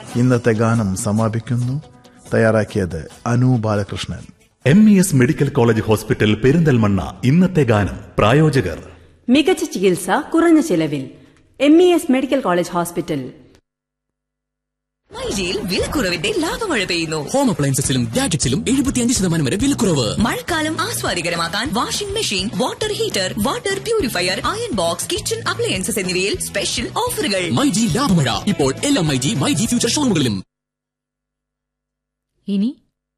ഇന്നത്തെ ഗാനം സമാപിക്കുന്നു തയ്യാറാക്കിയത് Anu Balakrishnan M E S medical college hospital Perinthalmanna ഇന്നത്തെ ഗാനം പ്രായോജകർ മികച്ച ചികിത്സ കുറഞ്ഞ ചിലവിൽ M E S medical college hospital മൈജിയിൽ വിലക്കുറവിന്റെ ലാഭമഴ പെയ്യുന്നു ഹോം അപ്ലയൻസസിലും ഗാഡ്ജറ്റ്സിലും എഴുപത്തിയഞ്ച് ശതമാനം വരെ വിലക്കുറവ് മഴക്കാലം ആസ്വാദികരമാക്കാൻ washing machine water heater water purifier iron box kitchen appliances എന്നിവയിൽ സ്പെഷ്യൽ ഓഫറുകൾ മൈജി ലാഭമഴ ഇപ്പോൾ എല്ലാ മൈജി മൈജി ഫ്യൂച്ചർ ഷോറൂമുകളിലും ഇനി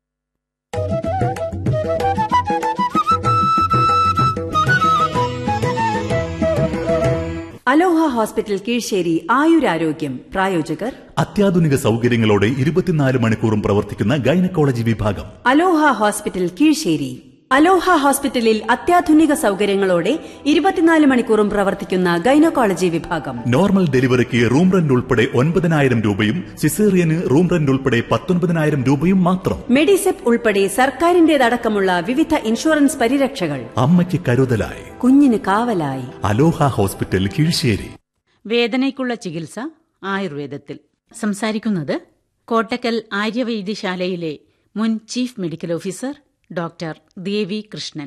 അലോഹ ഹോസ്പിറ്റൽ കീഴ്ശ്ശേരി ആയുരാരോഗ്യം പ്രായോജകർ അത്യാധുനിക സൗകര്യങ്ങളോടെ ഇരുപത്തിനാല് മണിക്കൂറും പ്രവർത്തിക്കുന്ന ഗൈനക്കോളജി വിഭാഗം അലോഹ ഹോസ്പിറ്റൽ കീഴ്ശ്ശേരി അലോഹ ഹോസ്പിറ്റലിൽ അത്യാധുനിക സൗകര്യങ്ങളോടെ ഇരുപത്തിനാല് മണിക്കൂറും പ്രവർത്തിക്കുന്ന ഗൈനക്കോളജി വിഭാഗം നോർമൽ ഡെലിവറിക്ക് റൂം റെന്റ് ഉൾപ്പെടെ ഒൻപതിനായിരം രൂപയും സിസേറിയന് റൂം റെന്റ് ഉൾപ്പെടെ പത്തൊൻപതിനായിരം രൂപയും മാത്രം മെഡിസെപ്പ് ഉൾപ്പെടെ സർക്കാരിന്റേതടക്കമുള്ള വിവിധ ഇൻഷുറൻസ് പരിരക്ഷകൾ അമ്മയ്ക്ക് കരുതലായി കുഞ്ഞിന് കാവലായി അലോഹ ഹോസ്പിറ്റൽ കീഴ്ശ്ശേരി വേദനയ്ക്കുള്ള ചികിത്സ ആയുർവേദത്തിൽ സംസാരിക്കുന്നത് കോട്ടക്കൽ ആര്യവൈദ്യശാലയിലെ മുൻ chief medical officer doctor Devi Krishnan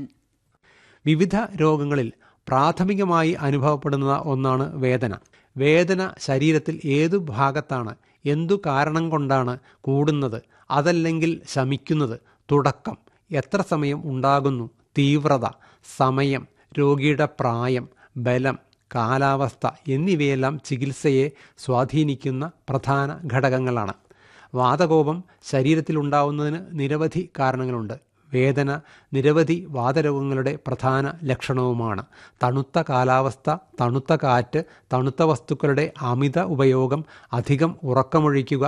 വിവിധ രോഗങ്ങളിൽ പ്രാഥമികമായി അനുഭവപ്പെടുന്ന ഒന്നാണ് വേദന വേദന ശരീരത്തിൽ ഏതു ഭാഗത്താണ് എന്തു കാരണം കൊണ്ടാണ് കൂടുന്നത് അതല്ലെങ്കിൽ ശമിക്കുന്നത് തുടക്കം എത്ര സമയം ഉണ്ടാകുന്നു തീവ്രത സമയം രോഗിയുടെ പ്രായം ബലം കാലാവസ്ഥ എന്നിവയെല്ലാം ചികിത്സയെ സ്വാധീനിക്കുന്ന പ്രധാന ഘടകങ്ങളാണ് വാതകോപം ശരീരത്തിലുണ്ടാവുന്നതിന് നിരവധി കാരണങ്ങളുണ്ട് വേദന നിരവധി വാതരോഗങ്ങളുടെ പ്രധാന ലക്ഷണവുമാണ് തണുത്ത കാലാവസ്ഥ തണുത്ത കാറ്റ് തണുത്ത വസ്തുക്കളുടെ അമിത ഉപയോഗം അധികം ഉറക്കമൊഴിക്കുക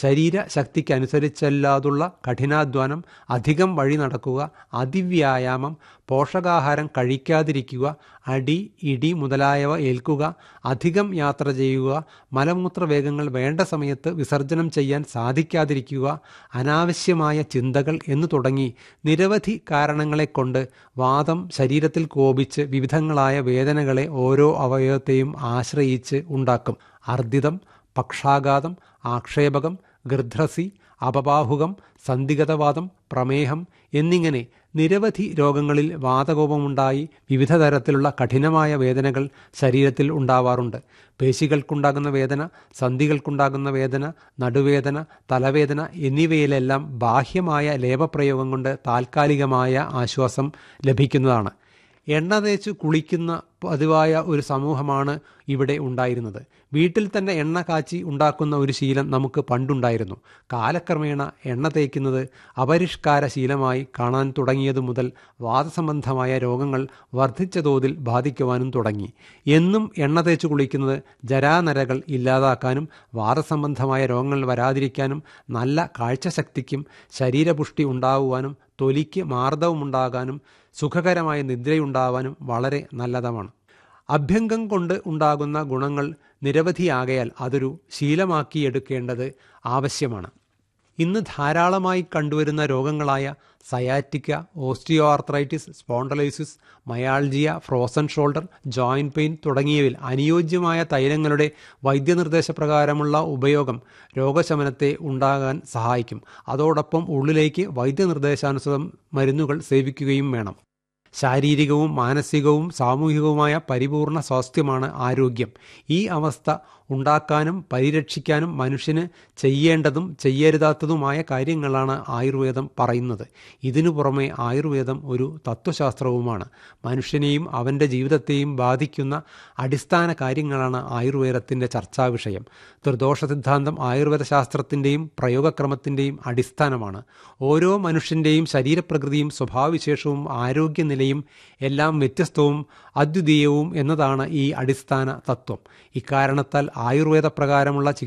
ശരീരശക്തിക്കനുസരിച്ചല്ലാതുള്ള കഠിനാധ്വാനം അധികം വഴി നടക്കുക അതിവ്യായാമം പോഷകാഹാരം കഴിക്കാതിരിക്കുക അടി ഇടി മുതലായവ ഏൽക്കുക അധികം യാത്ര ചെയ്യുക മലമൂത്ര വേഗങ്ങൾ വേണ്ട സമയത്ത് വിസർജനം ചെയ്യാൻ സാധിക്കാതിരിക്കുക അനാവശ്യമായ ചിന്തകൾ എന്നു തുടങ്ങി നിരവധി കാരണങ്ങളെ കൊണ്ട് വാദം ശരീരത്തിൽ കോപിച്ച് വിവിധങ്ങളായ വേദനകളെ ഓരോ അവയവത്തെയും ആശ്രയിച്ച് ഉണ്ടാക്കും അർദ്ദിതം പക്ഷാഘാതം ആക്ഷേപകം ഗർധ്രസി അപബാഹുകം സന്ധിഗതവാദം പ്രമേഹം എന്നിങ്ങനെ നിരവധി രോഗങ്ങളിൽ വാതകോപമുണ്ടായി വിവിധ തരത്തിലുള്ള കഠിനമായ വേദനകൾ ശരീരത്തിൽ ഉണ്ടാവാറുണ്ട് പേശികൾക്കുണ്ടാകുന്ന വേദന സന്ധികൾക്കുണ്ടാകുന്ന വേദന നടുവേദന തലവേദന എന്നിവയിലെല്ലാം ബാഹ്യമായ ലേപപ്രയോഗം കൊണ്ട് താൽക്കാലികമായ ആശ്വാസം ലഭിക്കുന്നതാണ് എണ്ണ തേച്ച് കുളിക്കുന്ന പതിവായ ഒരു സമൂഹമാണ് ഇവിടെ ഉണ്ടായിരുന്നത് വീട്ടിൽ തന്നെ എണ്ണ കാച്ചി ഉണ്ടാക്കുന്ന ഒരു ശീലം നമുക്ക് പണ്ടുണ്ടായിരുന്നു കാലക്രമേണ എണ്ണ തേക്കുന്നത് അപരിഷ്കാര ശീലമായി കാണാൻ തുടങ്ങിയതു മുതൽ വാദസംബന്ധമായ രോഗങ്ങൾ വർദ്ധിച്ച തോതിൽ ബാധിക്കുവാനും തുടങ്ങി എന്നും എണ്ണ തേച്ച് കുളിക്കുന്നത് ജരാനരകൾ ഇല്ലാതാക്കാനും വാദസംബന്ധമായ രോഗങ്ങൾ വരാതിരിക്കാനും നല്ല കാഴ്ചശക്തിക്കും ശരീരപുഷ്ടി ഉണ്ടാവുവാനും തൊലിക്ക് മാർദ്ദവമുണ്ടാകാനും സുഖകരമായ നിദ്രയുണ്ടാവാനും വളരെ നല്ലതാണ് അഭ്യംഗം കൊണ്ട് ഉണ്ടാകുന്ന ഗുണങ്ങൾ നിരവധിയാകയാൽ അതൊരു ശീലമാക്കിയെടുക്കേണ്ടത് ആവശ്യമാണ് ഇന്ന് ധാരാളമായി കണ്ടുവരുന്ന രോഗങ്ങളായ sciatica osteoarthritis spondylosis myalgia frozen shoulder joint pain തുടങ്ങിയവയിൽ അനുയോജ്യമായ തൈലങ്ങളുടെ വൈദ്യനിർദ്ദേശപ്രകാരമുള്ള ഉപയോഗം രോഗശമനത്തെ ഉണ്ടാകാൻ സഹായിക്കും അതോടൊപ്പം ഉള്ളിലേക്ക് വൈദ്യനിർദ്ദേശാനുസൃതം മരുന്നുകൾ സേവിക്കുകയും വേണം ശാരീരികവും മാനസികവും സാമൂഹികവുമായ പരിപൂർണ സ്വാസ്ഥ്യമാണ് ആരോഗ്യം ഈ അവസ്ഥ ഉണ്ടാക്കാനും പരിരക്ഷിക്കാനും മനുഷ്യന് ചെയ്യേണ്ടതും ചെയ്യരുതാത്തതുമായ കാര്യങ്ങളാണ് ആയുർവേദം പറയുന്നത് ഇതിനു പുറമെ ആയുർവേദം ഒരു തത്വശാസ്ത്രവുമാണ് മനുഷ്യനെയും അവൻ്റെ ജീവിതത്തെയും ബാധിക്കുന്ന അടിസ്ഥാന കാര്യങ്ങളാണ് ആയുർവേദത്തിൻ്റെ ചർച്ചാ വിഷയം ത്രിദോഷ സിദ്ധാന്തം ആയുർവേദ ശാസ്ത്രത്തിൻ്റെയും പ്രയോഗക്രമത്തിൻ്റെയും അടിസ്ഥാനമാണ് ഓരോ മനുഷ്യൻ്റെയും ശരീരപ്രകൃതിയും സ്വഭാവവിശേഷവും ആരോഗ്യനിലയും എല്ലാം വ്യത്യസ്തവും അദ്വിതീയവും എന്നതാണ് ഈ അടിസ്ഥാന തത്വം ഇക്കാരണത്താൽ ആയുർവേദ പ്രകാരമുള്ള